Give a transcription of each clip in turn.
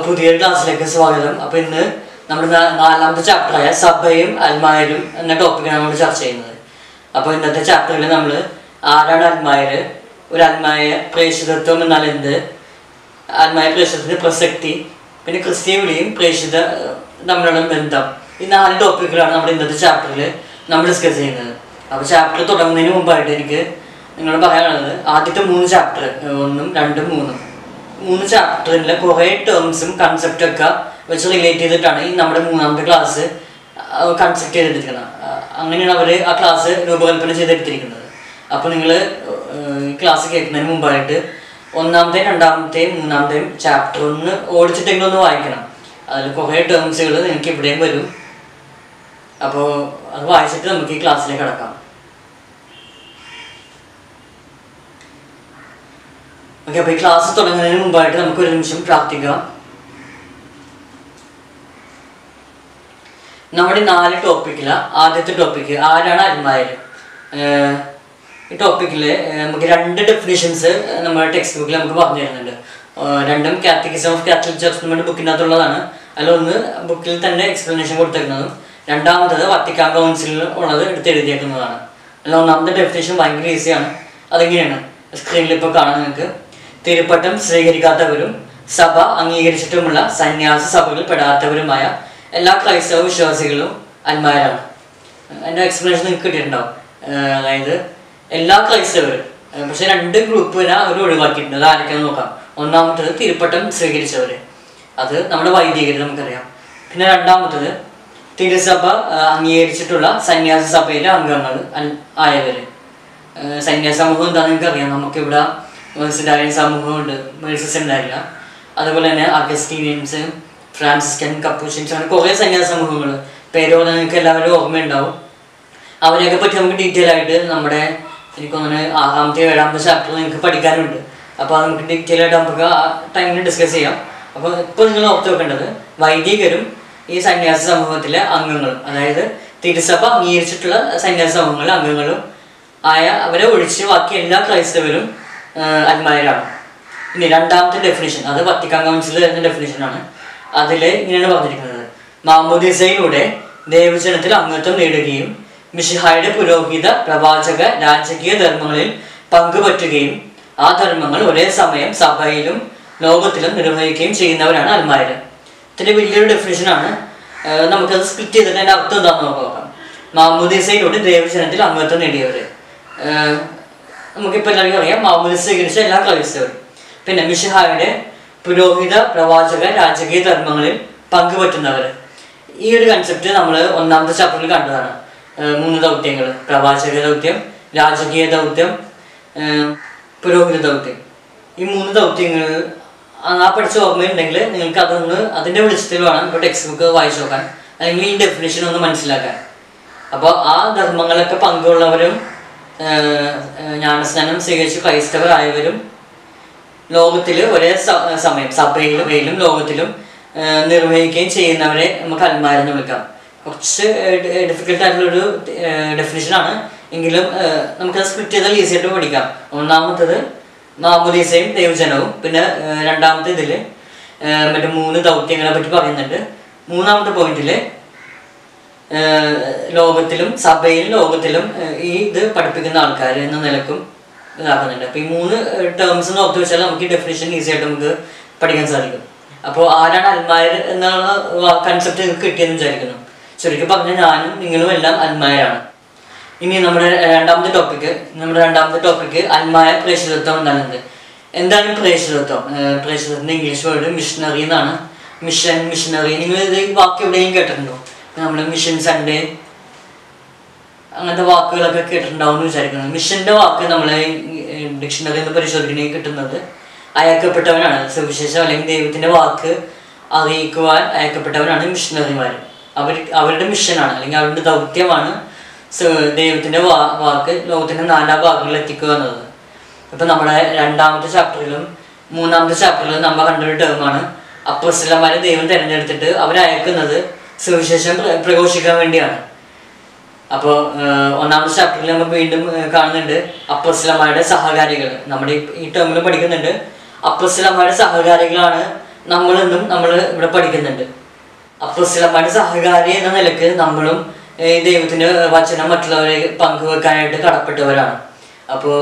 പുതിയൊരു ക്ലാസ്സിലേക്ക് സ്വാഗതം അപ്പോൾ ഇന്ന് നമ്മുടെ നാ- നാലാമത്തെ ചാപ്റ്ററായ സഭയും അൽമായരും എന്ന ടോപ്പിക്കാണ് നമ്മൾ ചർച്ച ചെയ്യുന്നത് അപ്പോൾ ഇന്നത്തെ ചാപ്റ്ററിൽ നമ്മൾ ആരാണ് അൽമായർ ഒരു അൽമായ പ്രേക്ഷിതത്വം എന്നാൽ എന്ത് ആത്മായ പ്രേക്ഷിതത്തിന്റെ പ്രസക്തി പിന്നെ ക്രിസ്തീയ വിളിയും പ്രേക്ഷിത ഏഹ്, തമ്മിലുള്ള ബന്ധം ഈ നാല് ടോപ്പിക്കുകളാണ് നമ്മുടെ ഇന്നത്തെ ചാപ്റ്ററിൽ നമ്മൾ ഡിസ്കസ് ചെയ്യുന്നത് അപ്പോൾ ചാപ്റ്റർ തുടങ്ങുന്നതിന് മുമ്പായിട്ട് എനിക്ക് നിങ്ങളോട് പറയാനുള്ളത് ആദ്യത്തെ മൂന്ന് ചാപ്റ്റർ ഒന്നും രണ്ടും മൂന്നും മൂന്ന് ചാപ്റ്ററിലെ കുറേ ടേംസും കൺസെപ്റ്റും ഒക്കെ വെച്ച് റിലേറ്റ് ചെയ്തിട്ടാണ് ഈ നമ്മുടെ മൂന്നാമത്തെ ക്ലാസ് കൺസെപ്റ്റ് ചെയ്തെടുത്തിരിക്കുന്നത് ആ, അങ്ങനെയാണ് അവർ ആ ക്ലാസ് രൂപകൽപ്പന ചെയ്തെടുത്തിരിക്കുന്നത് അപ്പോൾ നിങ്ങൾ ക്ലാസ് കേൾക്കുന്നതിന് മുമ്പായിട്ട് ഒന്നാമത്തെയും രണ്ടാമത്തെയും മൂന്നാമത്തെയും ചാപ്റ്റർ ഒന്ന് ഓടിച്ചിട്ടെങ്കിലും ഒന്ന് വായിക്കണം അതിൽ കുറേ ടേംസുകൾ നിങ്ങൾക്ക് ഇവിടെയും വരും അപ്പോൾ അത് വായിച്ചിട്ട് നമുക്ക് ഈ ക്ലാസ്സിലേക്ക് കടക്കാം ഓക്കെ അപ്പോൾ ഈ ക്ലാസ് തുടങ്ങുന്നതിന് മുമ്പായിട്ട് നമുക്ക് ഒരു നിമിഷം പ്രാർത്ഥിക്കാം നമ്മുടെ ഈ നാല് ടോപ്പിക്കില ആദ്യത്തെ ടോപ്പിക്ക് ആരാണ് അൽമായർ ഈ ടോപ്പിക്കിൽ നമുക്ക് രണ്ട് ഡെഫിനിഷൻസ് നമ്മുടെ ടെക്സ്റ്റ് ബുക്കിൽ നമുക്ക് പറഞ്ഞു തരുന്നുണ്ട് ഏഹ് രണ്ടും കാത്തലിസം ഓഫ് കാത്തലിക് ചർച്ച് നമ്മുടെ ബുക്കിനകത്തുള്ളതാണ് അതിലൊന്ന് ബുക്കിൽ തന്നെ എക്സ്പ്ലനേഷൻ കൊടുത്തിരിക്കുന്നതും രണ്ടാമത്തത് വത്തിക്കാൻ കൗൺസിലിൽ ഉള്ളത് എടുത്ത് എഴുതിയേക്കുന്നതാണ് അതിൽ ഒന്നാമത്തെ ഡെഫിനേഷൻ ഭയങ്കര ഈസിയാണ് അതെങ്ങനെയാണ് സ്ക്രീനിൽ ഇപ്പോൾ കാണാൻ നിങ്ങൾക്ക് തിരുപ്പട്ടം സ്വീകരിക്കാത്തവരും സഭ അംഗീകരിച്ചിട്ടുമുള്ള സന്യാസ സഭകളിൽ പെടാത്തവരുമായ എല്ലാ ക്രൈസ്തവ വിശ്വാസികളും അന്മാരാണ് എൻ്റെ എക്സ്പ്ലനേഷൻ നിങ്ങൾക്ക് കിട്ടിയിട്ടുണ്ടാവും ഏഹ് അതായത് എല്ലാ ക്രൈസ്തവരും ഏഹ് പക്ഷെ രണ്ട് ഗ്രൂപ്പിനെ അവർ ഒഴിവാക്കിയിട്ടുണ്ട് അത് ആരൊക്കെയാന്ന് നോക്കാം ഒന്നാമത്തത് തിരുപ്പട്ടം സ്വീകരിച്ചവർ അത് നമ്മുടെ വൈദികർ നമുക്കറിയാം പിന്നെ രണ്ടാമത്തത് തിരുസഭ ഏഹ് അംഗീകരിച്ചിട്ടുള്ള സന്യാസ സഭയിലെ അംഗങ്ങൾ അൽ- ആയവര് ഏഹ് സന്യാസ സമൂഹം എന്താണെന്ന് നിങ്ങൾക്ക് അറിയാം നമുക്കിവിടെ മേഴ്സിഡാരിയൻ സമൂഹമുണ്ട് മേഴ്സസ് ഉണ്ടായില്ല അതുപോലെ തന്നെ അഗസ്റ്റീനിയൻസ് ഫ്രാൻസിസ്കൻ കപ്പൂഷ്യൻസ് അങ്ങനെ കുറേ സന്യാസ സമൂഹങ്ങൾ പേര് പറഞ്ഞാൽ നിങ്ങൾക്ക് എല്ലാവരും ഓർമ്മയുണ്ടാവും അവരെയൊക്കെ പറ്റി നമുക്ക് ഡീറ്റെയിൽ ആയിട്ട് നമ്മുടെ എനിക്ക് തോന്നുന്നു ആറാമത്തെ ഏഴാമത്തെ ചാപ്റ്റർ നിങ്ങൾക്ക് പഠിക്കാനുണ്ട് അപ്പോൾ അത് നമുക്ക് ഡീറ്റെയിൽ ആയിട്ട് നമുക്ക് ആ ടൈമിൽ ഡിസ്കസ് ചെയ്യാം അപ്പോൾ ഇപ്പോൾ നിങ്ങൾ ഓർത്ത് വെക്കേണ്ടത് വൈദികരും ഈ സന്യാസ സമൂഹത്തിലെ അംഗങ്ങളും അതായത് തിരുസഭ അംഗീകരിച്ചിട്ടുള്ള സന്യാസ സമൂഹങ്ങളിലെ അംഗങ്ങളും ആയ അവരെ ഒഴിച്ച് ബാക്കി എല്ലാ ക്രൈസ്തവരും അന്മാരാണ് ഇനി രണ്ടാമത്തെ ഡെഫിനിഷൻ അത് വത്തിക്കാൻ കൗൺസിൽ വരുന്ന ഡെഫിനിഷനാണ് അതിൽ ഇങ്ങനെയാണ് പറഞ്ഞിരിക്കുന്നത് മാമോദിസയിലൂടെ ദേവജനത്തിൽ അംഗത്വം നേടുകയും മിഷിഹായുടെ പുരോഹിത പ്രവാചക രാജകീയ ധർമ്മങ്ങളിൽ പങ്കുപറ്റുകയും ആ ധർമ്മങ്ങൾ ഒരേ സമയം സഭയിലും ലോകത്തിലും നിർവഹിക്കുകയും ചെയ്യുന്നവരാണ് അൽമാര് ഇതിന്റെ വലിയൊരു ഡെഫിനിഷനാണ് നമുക്കത് സ്പ്ലിറ്റ് ചെയ്തിട്ട് അതിന്റെ അർത്ഥം എന്താണെന്ന് നമുക്ക് നോക്കാം മാമോദിസയിലൂടെ ദേവജനത്തിൽ അംഗത്വം നേടിയവര് ഏഹ് നമുക്കിപ്പോൾ എല്ലാവർക്കും അറിയാം മാമൂലി സ്വീകരിച്ച എല്ലാ ക്രൈസ്തവരും പിന്നെ മിഷിഹായുടെ പുരോഹിത പ്രവാചക രാജകീയ ധർമ്മങ്ങളിൽ പങ്കുപറ്റുന്നവർ ഈ ഒരു കൺസെപ്റ്റ് നമ്മൾ ഒന്നാമത്തെ ചാപ്റ്ററിൽ കണ്ടതാണ് ഏഹ് മൂന്ന് ദൗത്യങ്ങൾ പ്രവാചക ദൗത്യം രാജകീയ ദൗത്യം ഏഹ് പുരോഹിത ദൗത്യം ഈ മൂന്ന് ദൗത്യങ്ങൾ ആ പഠിച്ച ഓർമ്മയുണ്ടെങ്കിൽ നിങ്ങൾക്ക് അതൊന്ന് അതിൻ്റെ വെളിച്ചത്തിൽ വേണം ഇപ്പോൾ ടെക്സ്റ്റ് ബുക്ക് വായിച്ചു നോക്കാൻ അല്ലെങ്കിൽ ഈ ഡെഫിനേഷൻ ഒന്ന് മനസ്സിലാക്കാൻ അപ്പോൾ ആ ധർമ്മങ്ങളൊക്കെ പങ്കുള്ളവരും ഏഹ്, ഏഹ്, ജ്ഞാനസ്നാനം സ്വീകരിച്ച് ക്രൈസ്തവരായവരും ലോകത്തിൽ ഒരേ സ- സമയം സഭയിലും വെയിലും ലോകത്തിലും ഏഹ്, നിർവഹിക്കുകയും ചെയ്യുന്നവരെ നമുക്ക് അൽമാരെന്ന് വിളിക്കാം കുറച്ച് ഡിഫിക്കൽട്ട് ആയിട്ടുള്ളൊരു ഡെഫിനിഷനാണ് എങ്കിലും ഏഹ്, നമുക്കത് സ്പ്ലിറ്റ് ചെയ്താൽ ഈസി ആയിട്ട് പഠിക്കാം ഒന്നാമത്തത് മാമുദീസയും ദൈവജനവും പിന്നെ ഏഹ്, രണ്ടാമത്തെ ഇതിൽ മറ്റേ മൂന്ന് ദൗത്യങ്ങളെ പറ്റി പറയുന്നുണ്ട് മൂന്നാമത്തെ പോയിന്റിൽ ഏഹ് ലോകത്തിലും സഭയിലും ലോകത്തിലും ഏഹ് ഈ ഇത് പഠിപ്പിക്കുന്ന ആൾക്കാർ എന്ന നിലക്കും ഇതാക്കുന്നുണ്ട് അപ്പോൾ ഈ മൂന്ന് ടേംസ് ഓർത്ത് വെച്ചാൽ നമുക്ക് ഈ ഡെഫിനേഷൻ ഈസി ആയിട്ട് നമുക്ക് പഠിക്കാൻ സാധിക്കും അപ്പോൾ ആരാണ് അൽമായർ എന്നുള്ള കൺസെപ്റ്റ് നിങ്ങൾക്ക് കിട്ടിയെന്ന് വിചാരിക്കുന്നു ശരിക്കും പറഞ്ഞാൽ ഞാനും നിങ്ങളും എല്ലാം അൽമായരാണ് ഇനി നമ്മുടെ രണ്ടാമത്തെ ടോപ്പിക്ക് നമ്മുടെ രണ്ടാമത്തെ ടോപ്പിക്ക് അൽമായ പ്രേക്ഷിതത്വം എന്നാണ് എന്താണ് പ്രേക്ഷിതത്വം ഏഹ് പ്രേക്ഷിതത്തിന്റെ ഇംഗ്ലീഷ് വേർഡ് മിഷണറി എന്നാണ് മിഷൻ മിഷണറി നിങ്ങൾ ഇത് ഈ വാക്ക് എവിടെയും കേട്ടിട്ടുണ്ടോ നമ്മൾ മിഷൻ സൺഡേ അങ്ങനത്തെ വാക്കുകളൊക്കെ കേട്ടിട്ടുണ്ടാവും എന്ന് വിചാരിക്കുന്നത് മിഷന്റെ വാക്ക് നമ്മൾ ഡിക്ഷണറി എന്ന് പരിശോധിക്കണമെങ്കിൽ കിട്ടുന്നത് അയക്കപ്പെട്ടവനാണ് സുവിശേഷം അല്ലെങ്കിൽ ദൈവത്തിന്റെ വാക്ക് അറിയിക്കുവാൻ അയക്കപ്പെട്ടവരാണ് മിഷണറിമാർ അവർ അവരുടെ മിഷനാണ് അല്ലെങ്കിൽ അവരുടെ ദൗത്യമാണ് സ- ദൈവത്തിന്റെ വാ വാക്ക് ലോകത്തിന്റെ നാനാ ഭാഗങ്ങളിൽ എത്തിക്കുക എന്നത് ഇപ്പൊ നമ്മുടെ രണ്ടാമത്തെ ചാപ്റ്ററിലും മൂന്നാമത്തെ ചാപ്റ്ററിലും നമ്മൾ കണ്ടൊരു ടേമാണ് അപ്പസ്ലന്മാരെ ദൈവം തിരഞ്ഞെടുത്തിട്ട് അവരയക്കുന്നത് സുവിശേഷം പ്ര- പ്രഘോഷിക്കാൻ വേണ്ടിയാണ് അപ്പോൾ ഒന്നാമത്തെ ചാപ്റ്ററിൽ നമ്മൾ വീണ്ടും ഏഹ്, കാണുന്നുണ്ട് അപ്പസ്ലന്മാരുടെ സഹകാരികൾ നമ്മുടെ ഈ- ഈ ടേമിൽ പഠിക്കുന്നുണ്ട് അപ്പസ്ലന്മാരുടെ സഹകാരികളാണ് നമ്മളെന്നും നമ്മൾ ഇവിടെ പഠിക്കുന്നുണ്ട് അപ്പസ്ലന്മാരുടെ സഹകാരി എന്ന നിലക്ക് നമ്മളും ഏർ, ഈ ദൈവത്തിന്റെ വചനം മറ്റുള്ളവരെ പങ്കുവെക്കാനായിട്ട് കടപ്പെട്ടവരാണ് അപ്പോൾ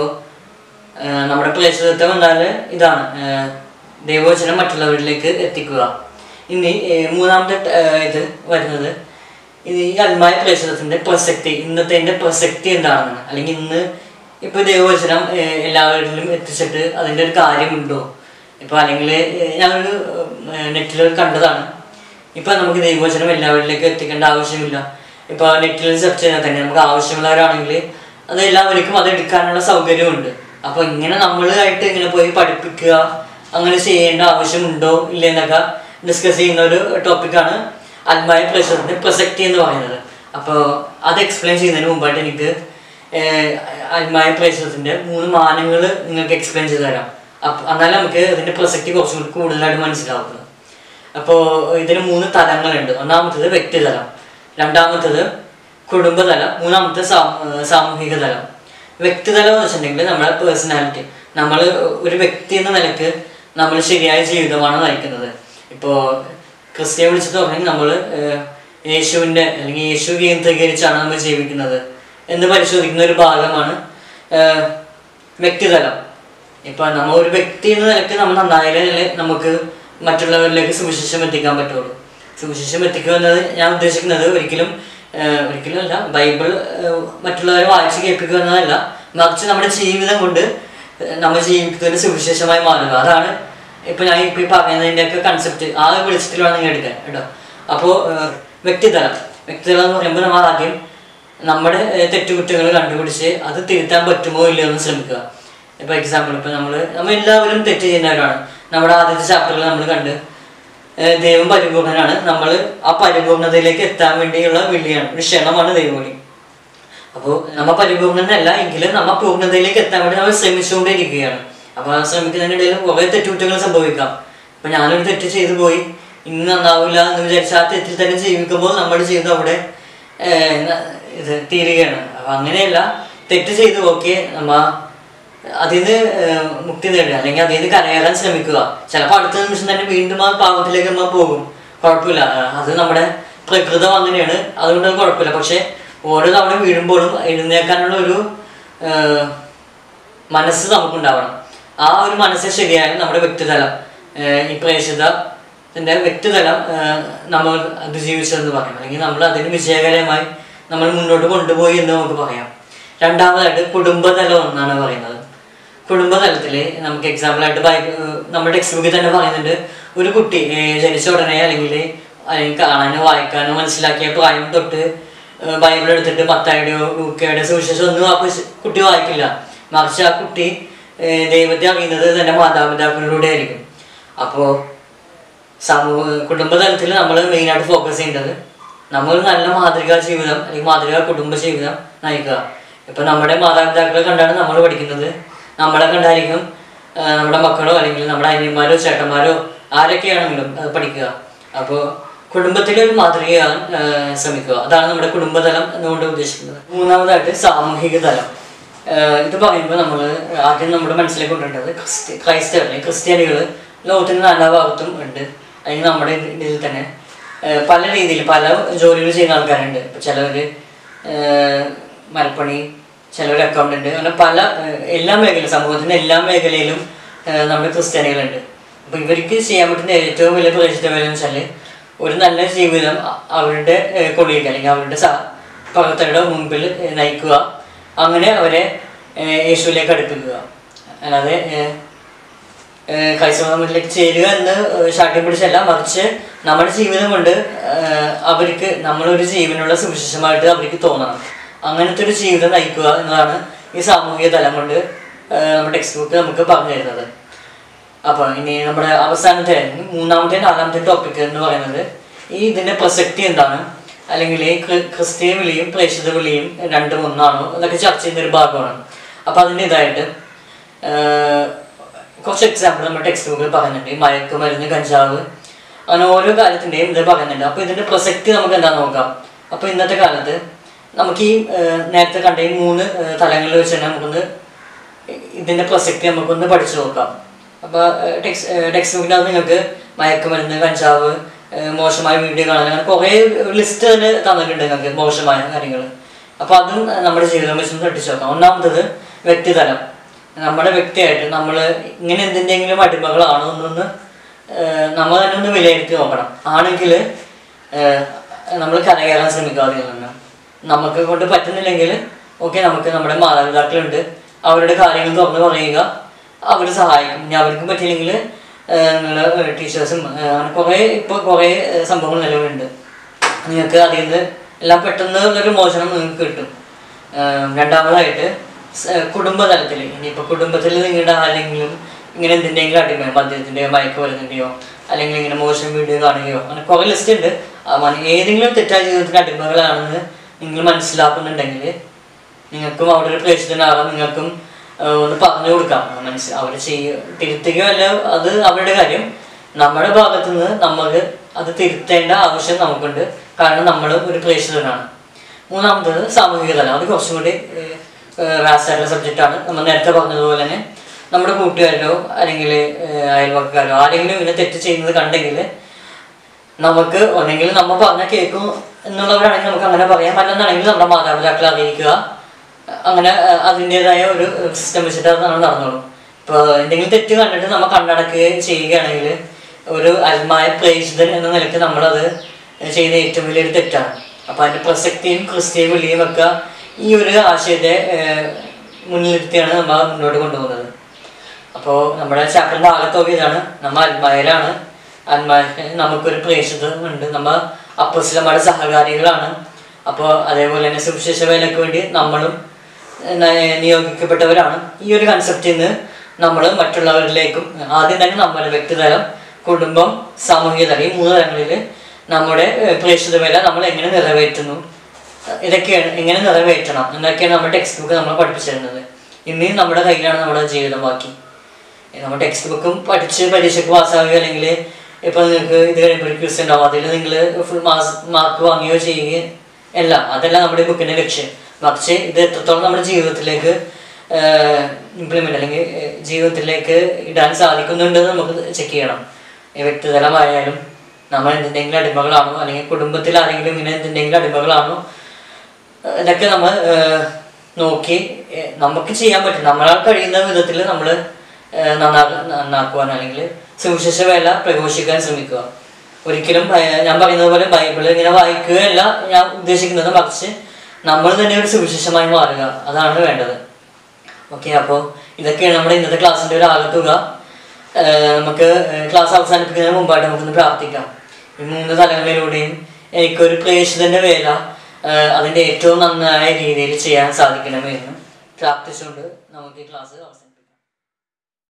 നമ്മുടെ പ്രേക്ഷിതത്വം എന്നാൽ ഇതാണ് ഏർ, ദൈവവചനം മറ്റുള്ളവരിലേക്ക് എത്തിക്കുക ഇനി ഏർ, മൂന്നാമത്തെ ട- ഏർ, ഇത് വരുന്നത് ഇത് ഈ അൽമായ പ്രേക്ഷിതത്തിന്റെ പ്രസക്തി ഇന്നത്തെ പ്രസക്തി എന്താണെന്നാണ് അല്ലെങ്കിൽ ഇന്ന് ഇപ്പൊ ദൈവവചനം ഏർ, എല്ലാവരിലും എത്തിച്ചിട്ട് അതിന്റെ ഒരു കാര്യമുണ്ടോ ഇപ്പൊ അല്ലെങ്കിൽ ഞാനൊരു നെറ്റിൽ കണ്ടതാണ് ഇപ്പൊ നമുക്ക് ദൈവവചനം എല്ലാവരിലേക്ക് എത്തിക്കേണ്ട ആവശ്യമില്ല ഇപ്പൊ നെറ്റിൽ സെർച്ച് ചെയ്താൽ തന്നെ നമുക്ക് ആവശ്യമുള്ളവരാണെങ്കിൽ അത് എല്ലാവർക്കും അത് എടുക്കാനുള്ള സൗകര്യമുണ്ട് അപ്പൊ ഇങ്ങനെ നമ്മളായിട്ട് ഇങ്ങനെ പോയി പഠിപ്പിക്കുക അങ്ങനെ ചെയ്യേണ്ട ആവശ്യമുണ്ടോ ഇല്ല എന്നൊക്കെ ഡിസ്കസ് ചെയ്യുന്ന ഒരു ടോപ്പിക്കാണ് അൽമായ പ്രശ്നത്തിന്റെ പ്രസക്തി എന്ന് പറയുന്നത് അപ്പോൾ അത് എക്സ്പ്ലെയിൻ ചെയ്യുന്നതിന് മുമ്പായിട്ട് എനിക്ക് ഏഹ്, അൽമായ പ്രശ്നത്തിന്റെ മൂന്ന് മാനങ്ങൾ നിങ്ങൾക്ക് എക്സ്പ്ലെയിൻ ചെയ്ത് തരാം അപ്പൊ എന്നാലും നമുക്ക് ഇതിന്റെ പ്രസക്തി കുറച്ചും കൂടി കൂടുതലായിട്ട് മനസ്സിലാവുന്നത് അപ്പോൾ ഇതിന് മൂന്ന് തലങ്ങളുണ്ട് ഒന്നാമത്തത് വ്യക്തിതലം രണ്ടാമത്തത് കുടുംബതലം മൂന്നാമത്തെ സാ- ഏർ സാമൂഹിക തലം വ്യക്തിതലം എന്ന് വെച്ചിട്ടുണ്ടെങ്കിൽ നമ്മുടെ പേഴ്സണാലിറ്റി നമ്മൾ ഒരു വ്യക്തി എന്ന നിലക്ക് നമ്മൾ ശരിയായ ജീവിതമാണ് നയിക്കുന്നത് ഇപ്പോൾ ക്രിസ്ത്യ വിളിച്ചത് പറഞ്ഞാൽ നമ്മൾ യേശുവിൻ്റെ അല്ലെങ്കിൽ യേശു കേന്ദ്രീകരിച്ചാണ് നമ്മൾ ജീവിക്കുന്നത് എന്ന് പരിശോധിക്കുന്ന ഒരു ഭാഗമാണ് ഏർ, വ്യക്തിതലം ഇപ്പൊ നമ്മൾ ഒരു വ്യക്തി എന്ന നിലയ്ക്ക് നമ്മൾ നന്നായാലേ നമുക്ക് മറ്റുള്ളവരിലേക്ക് സുവിശേഷം എത്തിക്കാൻ പറ്റുള്ളൂ സുവിശേഷം എത്തിക്കുക എന്നത് ഞാൻ ഉദ്ദേശിക്കുന്നത് ഒരിക്കലും ഏഹ്, ഒരിക്കലും അല്ല ബൈബിൾ ഏഹ്, മറ്റുള്ളവരെ വായിച്ച് കേൾപ്പിക്കുക എന്നതല്ല മറിച്ച് നമ്മുടെ ജീവിതം കൊണ്ട് ഏഹ്, നമ്മൾ ജീവിക്കുന്നതിന് സുവിശേഷമായി മാറുക അതാണ് ഇപ്പൊ ഞാൻ ഇപ്പൊ ഈ പറയുന്നതിന്റെ ഒക്കെ കൺസെപ്റ്റ് ആ ഒരു വെളിച്ചത്തിൽ വേണം നിങ്ങൾ എടുക്കാൻ കേട്ടോ അപ്പോൾ വ്യക്തിതലം വ്യക്തിതലം എന്ന് പറയുമ്പോൾ നമ്മൾ ആദ്യം നമ്മുടെ ഏഹ്, തെറ്റുകുറ്റങ്ങൾ കണ്ടുപിടിച്ച് അത് തിരുത്താൻ പറ്റുമോ ഇല്ലയോ എന്ന് ശ്രമിക്കുക ഇപ്പൊ എക്സാമ്പിൾ ഇപ്പൊ നമ്മള് നമ്മൾ എല്ലാവരും തെറ്റ് ചെയ്യുന്നവരാണ് നമ്മുടെ ആദ്യത്തെ ചാപ്റ്ററിൽ നമ്മൾ കണ്ട് ഏഹ് ദൈവം പരിപൂർണനാണ് നമ്മൾ ആ പരിപൂർണതയിലേക്ക് എത്താൻ വേണ്ടിയുള്ള വിളിയാണ് ഒരു ക്ഷണമാണ് ദൈവവിളി അപ്പോൾ നമ്മ പരിപൂർണനല്ല എങ്കിലും നമ്മ പൂർണ്ണതയിലേക്ക് എത്താൻ വേണ്ടി നമ്മൾ ശ്രമിച്ചുകൊണ്ടിരിക്കുകയാണ് അപ്പോൾ ആ ശ്രമിക്കുന്നതിനിടയിൽ കുറേ തെറ്റുകുറ്റങ്ങൾ സംഭവിക്കാം ഇപ്പൊ ഞാനൊരു തെറ്റ് ചെയ്തു പോയി ഇന്ന് നന്നാവില്ല എന്ന് വിചാരിച്ച് ആ തെറ്റിൽ തന്നെ ജീവിക്കുമ്പോൾ നമ്മുടെ ജീവിതം അവിടെ ഏഹ്, ന- ഇത് തീരുകയാണ് അപ്പൊ അങ്ങനെയല്ല തെറ്റ് ചെയ്തു ഓക്കെ നമ്മ അതിൽ നിന്ന് ഏഹ്, മുക്തി നേടുക അല്ലെങ്കിൽ അതിൽ നിന്ന് കരകയറാൻ ശ്രമിക്കുക ചിലപ്പോൾ അടുത്ത നിമിഷം തന്നെ വീണ്ടും ആ പാപത്തിലേക്ക് നമ്മൾ പോകും കുഴപ്പമില്ല ഏഹ്, അത് നമ്മുടെ പ്രകൃതം അങ്ങനെയാണ് അതുകൊണ്ട് അത് കുഴപ്പമില്ല പക്ഷെ ഓരോ തവണ വീഴുമ്പോഴും എഴുന്നേക്കാനുള്ള ഒരു ഏഹ്, മനസ്സ് നമുക്കുണ്ടാവണം ആ ഒരു മനസ്സ് ശരിയായാലും നമ്മുടെ വ്യക്തിതലം ഏഹ്, ഈ പ്രേക്ഷിതത്തിന്റെ വ്യക്തിതലം ഏഹ്, നമ്മൾ അതിജീവിച്ചതെന്ന് പറയാം അല്ലെങ്കിൽ നമ്മൾ അതിന് വിജയകരമായി നമ്മൾ മുന്നോട്ട് കൊണ്ടുപോയി എന്ന് നമുക്ക് പറയാം രണ്ടാമതായിട്ട് കുടുംബതലം എന്നാണ് പറയുന്നത് കുടുംബതലത്തിൽ നമുക്ക് എക്സാമ്പിൾ ആയിട്ട് ബൈബിൾ നമ്മുടെ ടെക്സ്റ്റ് ബുക്കിൽ തന്നെ പറയുന്നുണ്ട് ഒരു കുട്ടി ഏഹ്, ജനിച്ച ഉടനെ അല്ലെങ്കിൽ അല്ലെങ്കിൽ കാണാനോ വായിക്കാനോ മനസ്സിലാക്കിയ പ്രായം തൊട്ട് ഏഹ്, ബൈബിൾ എടുത്തിട്ട് മത്തായുടെയോ ലൂക്കയുടെ സുവിശേഷം ഒന്നും ആ കുശ്- കുട്ടി വായിക്കില്ല മറിച്ച് ആ കുട്ടി ഏഹ്, ദൈവത്തെ അറിയുന്നത് തന്റെ മാതാപിതാക്കളിലൂടെ ആയിരിക്കും അപ്പോൾ സമൂഹ കുടുംബതലത്തിൽ നമ്മൾ മെയിനായിട്ട് ഫോക്കസ് ചെയ്യേണ്ടത് നമ്മൾ നല്ല മാതൃകാ ജീവിതം അല്ലെങ്കിൽ മാതൃകാ കുടുംബ ജീവിതം നയിക്കുക ഇപ്പൊ നമ്മുടെ മാതാപിതാക്കളെ കണ്ടാണ് നമ്മൾ പഠിക്കുന്നത് നമ്മളെ കണ്ടായിരിക്കും ആ, നമ്മുടെ മക്കളോ അല്ലെങ്കിൽ നമ്മുടെ അനിയന്മാരോ ചേട്ടന്മാരോ ആരൊക്കെയാണെങ്കിലും അത് പഠിക്കുക അപ്പോൾ കുടുംബത്തിലെ ഒരു മാതൃകയാകാൻ ആ, ശ്രമിക്കുക അതാണ് നമ്മുടെ കുടുംബതലം എന്നുകൊണ്ട് ഉദ്ദേശിക്കുന്നത് മൂന്നാമതായിട്ട് സാമൂഹിക തലം ആ, ഇത് പറയുമ്പോൾ നമ്മൾ ആദ്യം നമ്മുടെ മനസ്സിലേക്ക് കൊണ്ടുവരേണ്ടത് ക്രിസ്ത്യ ക്രൈസ്തവർ അല്ലെങ്കിൽ ക്രിസ്ത്യാനികൾ ലോകത്തിന് നാനാ ഭാഗത്തും ഉണ്ട് അല്ലെങ്കിൽ നമ്മുടെ ഇത് ഇതിൽ തന്നെ ഏഹ് പല രീതിയിൽ പല ജോലികൾ ചെയ്യുന്ന ആൾക്കാരുണ്ട് ഇപ്പൊ ചിലവര് ഏഹ് മരപ്പണി ചിലവർ അക്കൗണ്ടന്റ് അങ്ങനെ പല ഏഹ് എല്ലാ മേഖല സമൂഹത്തിന്റെ എല്ലാ മേഖലയിലും ഏഹ് നമ്മുടെ ക്രിസ്ത്യാനികളുണ്ട് അപ്പൊ ഇവർക്ക് ചെയ്യാൻ പറ്റുന്ന ഏറ്റവും വലിയ പ്രവേശിത വേല എന്ന് വെച്ചാല് ഒരു നല്ല ജീവിതം അ- അവരുടെ കൊളീഗ് അല്ലെങ്കിൽ അവരുടെ സ- പ്രവർത്തകരുടെ മുമ്പിൽ ഏഹ് നയിക്കുക അങ്ങനെ അവരെ ഏഹ് യേശുവിലേക്ക് അടുപ്പിക്കുക അല്ലാതെ ഏഹ് ഏഹ് ക്രൈസ്തവ മതത്തിലേക്ക് ചേരുക എന്ന് ശാഠ്യം പിടിച്ചല്ല മറിച്ച് നമ്മുടെ ജീവിതം കൊണ്ട് ഏഹ് അവർക്ക് നമ്മളൊരു ജീവനുള്ള സുവിശേഷമായിട്ട് അവർക്ക് തോന്നണം അങ്ങനത്തെ ഒരു ജീവിതം നയിക്കുക എന്നതാണ് ഈ സാമൂഹിക തലം കൊണ്ട് ഏഹ് നമ്മുടെ ടെക്സ്റ്റ് ബുക്ക് നമുക്ക് പറഞ്ഞു തരുന്നത് അപ്പോൾ ഇനി നമ്മുടെ അവസാനത്തെ മൂന്നാമത്തെ നാലാമത്തെ ടോപ്പിക് എന്ന് പറയുന്നത് ഈ ഇതിന്റെ പ്രസക്തി എന്താണ് അല്ലെങ്കിൽ ഈ ക്രി- ക്രിസ്തീയ വിളിയും പ്രേക്ഷിത വിളിയും രണ്ടും ഒന്നാണോ എന്നൊക്കെ ചർച്ച ചെയ്യുന്ന ഒരു ഭാഗമാണ് അപ്പോൾ അതിൻ്റെ ഇതായിട്ട് ആഹ്, കുറച്ച് എക്സാമ്പിൾ നമ്മുടെ ടെക്സ്റ്റ് ബുക്കിൽ പറയുന്നുണ്ട് ഈ മയക്കുമരുന്ന് കഞ്ചാവ് അങ്ങനെ ഓരോ കാര്യത്തിൻ്റെയും ഇത് പറയുന്നുണ്ട് അപ്പോൾ ഇതിന്റെ പ്രസക്തി നമുക്ക് എന്താ നോക്കാം അപ്പോൾ ഇന്നത്തെ കാലത്ത് നമുക്ക് ഈ ആഹ്, നേരത്തെ കണ്ട ഈ മൂന്ന് ആഹ്, തലങ്ങളിൽ വെച്ച് തന്നെ നമുക്കൊന്ന് ഇതിന്റെ പ്രസക്തി നമുക്കൊന്ന് പഠിച്ചു നോക്കാം അപ്പോൾ ടെക്സ് ടെക്സ്റ്റ് ബുക്കിനകത്ത് നിങ്ങൾക്ക് മയക്കുമരുന്ന് കഞ്ചാവ് ഏഹ് മോശമായ വീഡിയോ കാണാൻ അങ്ങനെ കുറേ ലിസ്റ്റ് തന്നെ തന്നിട്ടുണ്ട് നിങ്ങൾക്ക് മോശമായ കാര്യങ്ങൾ അപ്പോൾ അതും നമ്മുടെ ജീവിതം വെച്ച് ഒന്ന് തട്ടിച്ചു നോക്കാം ഒന്നാമത്തത് വ്യക്തിതലം നമ്മുടെ വ്യക്തിയായിട്ട് നമ്മൾ ഇങ്ങനെ എന്തിൻ്റെങ്കിലും അടിമകളാണോ എന്നൊന്ന് ഏഹ് നമ്മൾ തന്നെ ഒന്ന് വിലയിരുത്തി നോക്കണം ആണെങ്കിൽ നമ്മൾ കരകയറാൻ ശ്രമിക്കാതെ നിന്ന് നമുക്ക് കൊണ്ട് പറ്റുന്നില്ലെങ്കിൽ ഓക്കെ നമുക്ക് നമ്മുടെ മാതാപിതാക്കളുണ്ട് അവരുടെ കാര്യങ്ങൾ തുറന്ന് പറയുക അവർ സഹായിക്കും ഇനി അവർക്ക് പറ്റിയില്ലെങ്കിൽ നിങ്ങളുടെ ടീച്ചേഴ്സും അങ്ങനെ കുറേ ഇപ്പോൾ കുറേ ഏഹ് സംഭവങ്ങൾ നിലവിലുണ്ട് നിങ്ങൾക്ക് അതിൽ നിന്ന് എല്ലാം പെട്ടെന്ന് ഒരു മോചനം നിങ്ങൾക്ക് കിട്ടും ഏഹ് രണ്ടാമതായിട്ട് സ- കുടുംബതലത്തിൽ ഇനിയിപ്പോൾ കുടുംബത്തിൽ നിങ്ങളുടെ ആരെങ്കിലും ഇങ്ങനെ എന്തിൻ്റെങ്കിലും അടിമയോ മദ്യത്തിൻ്റെയോ മയക്കുമരുന്നിൻ്റെയോ അല്ലെങ്കിൽ ഇങ്ങനെ മോശം വീഡിയോ കാണുകയോ അങ്ങനെ കുറേ ലിസ്റ്റ് ഉണ്ട് ആ മന- ഏതെങ്കിലും തെറ്റായ ജീവിതത്തിൻ്റെ അടിമകളാണെന്ന് നിങ്ങൾ മനസ്സിലാക്കുന്നുണ്ടെങ്കിൽ നിങ്ങൾക്കും അവിടെ ഒരു പ്രേക്ഷിതനാകാം നിങ്ങൾക്കും ആ, ഒന്ന് പറഞ്ഞു കൊടുക്കാം മനസ്സ് അവർ ചെയ്യ തിരുത്തുകയോ അല്ല അത് അവരുടെ കാര്യം നമ്മുടെ ഭാഗത്തു നിന്ന് നമുക്ക് അത് തിരുത്തേണ്ട ആവശ്യം നമുക്കുണ്ട് കാരണം നമ്മൾ ഒരു പ്രേക്ഷിതനാണ് മൂന്നാമത്തത് സാമൂഹിക തലം അത് കുറച്ചും കൂടി വാസ്റ്റായിട്ടുള്ള സബ്ജക്റ്റാണ് നമ്മൾ നേരത്തെ പറഞ്ഞതുപോലെ തന്നെ നമ്മുടെ കൂട്ടുകാരോ അല്ലെങ്കിൽ ഏഹ്, അയൽവക്കക്കാരോ ആരെങ്കിലും ഇങ്ങനെ തെറ്റ് ചെയ്യുന്നത് കണ്ടെങ്കിൽ നമുക്ക് ഒന്നെങ്കിൽ നമ്മൾ പറഞ്ഞ കേൾക്കും എന്നുള്ളവരാണെങ്കിൽ നമുക്ക് അങ്ങനെ പറയാം അല്ലെന്നാണെങ്കിൽ നമ്മുടെ മാതാപിതാക്കളെ അറിയിക്കുക അങ്ങനെ അഹ് അതിൻ്റെതായ ഒരു സിസ്റ്റം വെച്ചിട്ട് അത് നമ്മൾ നടന്നോളും ഇപ്പോൾ എന്തെങ്കിലും തെറ്റ് കണ്ടിട്ട് നമ്മൾ കണ്ണടക്കുകയും ചെയ്യുകയാണെങ്കിൽ ഒരു അൽമായ പ്രേഷിതൻ എന്ന നിലയ്ക്ക് നമ്മളത് ചെയ്യുന്ന ഏറ്റവും വലിയൊരു തെറ്റാണ് അപ്പോൾ അതിൻ്റെ പ്രസക്തിയും ക്രിസ്ത്യയും വിളിയും ഒക്കെ ഈ ഒരു ആശയത്തെ ഏഹ്, മുൻനിർത്തിയാണ് നമ്മൾ മുന്നോട്ട് കൊണ്ടുപോകുന്നത് അപ്പോൾ നമ്മുടെ ചാപ്റ്ററിൻ്റെ ആകത്തോക്കെ ഇതാണ് നമ്മൾ അൽമായരാണ് അൽമായ നമുക്കൊരു പ്രേക്ഷിതം ഉണ്ട് നമ്മൾ അപ്പസ്ലന്മാരുടെ സഹകാരികളാണ് അപ്പോൾ അതേപോലെ തന്നെ സുവിശേഷ വേലയ്ക്ക് വേണ്ടി നമ്മളും ഏഹ്, ന- നിയോഗിക്കപ്പെട്ടവരാണ് ഈ ഒരു കൺസെപ്റ്റിൽ നിന്ന് നമ്മൾ മറ്റുള്ളവരിലേക്കും ആദ്യം തന്നെ നമ്മുടെ വ്യക്തിതലം കുടുംബം സാമൂഹിക തലം ഈ മൂന്ന് തലങ്ങളിൽ നമ്മുടെ ഏഹ്, പ്രേക്ഷിത വേല നമ്മൾ എങ്ങനെ നിറവേറ്റുന്നു ഇതൊക്കെയാണ് എങ്ങനെ നിറവേറ്റണം എന്നൊക്കെയാണ് നമ്മുടെ ടെക്സ്റ്റ് ബുക്ക് നമ്മൾ പഠിപ്പിച്ചിരുന്നത് ഇനി നമ്മുടെ കയ്യിലാണ് നമ്മുടെ ജീവിതം ബാക്കി നമ്മൾ ടെക്സ്റ്റ് ബുക്കും പഠിച്ച് പരീക്ഷയ്ക്ക് പാസ്സാവുകയോ അല്ലെങ്കിൽ ഇപ്പം നിങ്ങൾക്ക് ഇത് കഴിയുമ്പോൾ ഒരു ക്വിസ് ഉണ്ടാവും അതിൽ നിങ്ങൾ ഫുൾ മാസ് മാർക്ക് വാങ്ങുകയോ ചെയ്യുകയോ അല്ല അതല്ല നമ്മുടെ ബുക്കിൻ്റെ ലക്ഷ്യം മറിച്ച് ഇത് എത്രത്തോളം നമ്മുടെ ജീവിതത്തിലേക്ക് ഇംപ്ലിമെൻ്റ് അല്ലെങ്കിൽ ഏഹ്, ജീവിതത്തിലേക്ക് ഇടാൻ സാധിക്കുന്നുണ്ടെന്ന് നമുക്ക് ചെക്ക് ചെയ്യണം ഈ വ്യക്തിതലമായാലും നമ്മൾ എന്തിൻ്റെങ്കിലും അടിമകളാണോ അല്ലെങ്കിൽ കുടുംബത്തിൽ ആരെങ്കിലും ഇങ്ങനെ എന്തിൻ്റെങ്കിലും അടിമകളാണോ ഇതൊക്കെ നമ്മൾ നോക്കി ഏഹ് നമുക്ക് ചെയ്യാൻ പറ്റും നമ്മളാൽ കഴിയുന്ന വിധത്തിൽ നമ്മൾ നന്നാക്ക നന്നാക്കുവാൻ അല്ലെങ്കിൽ സുവിശേഷ വേല പ്രഘോഷിക്കാൻ ശ്രമിക്കുക ഒരിക്കലും ഭയ- ഞാൻ പറയുന്നത് പോലെ ബൈബിൾ ഇങ്ങനെ വായിക്കുകയല്ല ഞാൻ ഉദ്ദേശിക്കുന്നത് മറിച്ച് നമ്മൾ തന്നെ ഒരു സുവിശേഷമായി മാറുക അതാണ് വേണ്ടത് ഓക്കെ അപ്പോൾ ഇതൊക്കെയാണ് നമ്മുടെ ഇന്നത്തെ ക്ലാസ്സിൻ്റെ ഒരു ആകത്തുക ഏഹ് നമുക്ക് ക്ലാസ് അവസാനിപ്പിക്കുന്നതിന് മുമ്പായിട്ട് നമുക്കൊന്ന് പ്രാർത്ഥിക്കാം ഈ മൂന്ന് തലങ്ങളിലൂടെയും എനിക്കൊരു പ്രേക്ഷിതന്റെ വേല ഏഹ് അതിന്റെ ഏറ്റവും നന്നായ രീതിയിൽ ചെയ്യാൻ സാധിക്കണമെന്ന് പ്രാർത്ഥിച്ചുകൊണ്ട് നമുക്ക് ഈ ക്ലാസ് അവസാനിപ്പിക്കാം